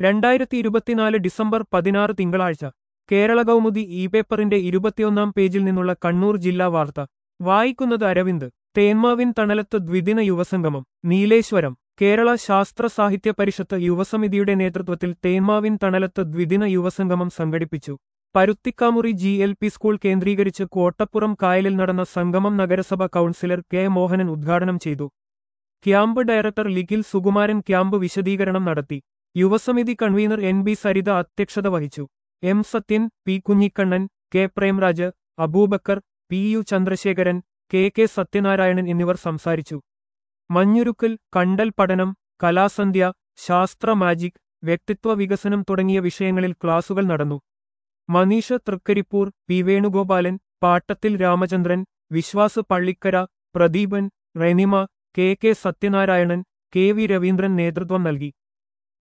രണ്ടായിരത്തി ഇരുപത്തിനാല് ഡിസംബർ പതിനാറ് തിങ്കളാഴ്ച കേരള കൗമുദി ഇ പേപ്പറിന്റെ ഇരുപത്തിയൊന്നാം പേജിൽ നിന്നുള്ള കണ്ണൂർ ജില്ലാ വാർത്ത വായിക്കുന്നത് അരവിന്ദ് തേന്മാവിൻ തണലത്ത് ദ്വിദിന യുവസംഗമം നീലേശ്വരം കേരള ശാസ്ത്ര സാഹിത്യ പരിഷത്ത് യുവസമിതിയുടെ നേതൃത്വത്തിൽ തേന്മാവിൻ തണലത്ത് ദ്വിദിന യുവസംഗമം സംഘടിപ്പിച്ചു Paruthikkamuri G L P school കേന്ദ്രീകരിച്ച് കോട്ടപ്പുറം കായലിൽ നടന്ന സംഗമം നഗരസഭ കൗൺസിലർ കെ മോഹനൻ ഉദ്ഘാടനം ചെയ്തു camp director Likhil Sukumaran camp വിശദീകരണം നടത്തി യുവസമിതി കൺവീനർ എൻ ബി സരിത അധ്യക്ഷത വഹിച്ചു M Sathyan P Kunhikannan K Premraj Aboobacker P U Chandrasekharan K K Sathyanarayanan എന്നിവർ സംസാരിച്ചു മഞ്ഞുരുക്കൽ കണ്ടൽ പഠനം കലാസന്ധ്യ ശാസ്ത്ര മാജിക് വ്യക്തിത്വ വികസനം തുടങ്ങിയ വിഷയങ്ങളിൽ ക്ലാസുകൾ നടന്നു Maneesha Thrikaripur P Venugopalan Pattathil Ramachandran Viswas Pallikkara Pradeepan Renima K K Sathyanarayanan K V Raveendran നേതൃത്വം നൽകി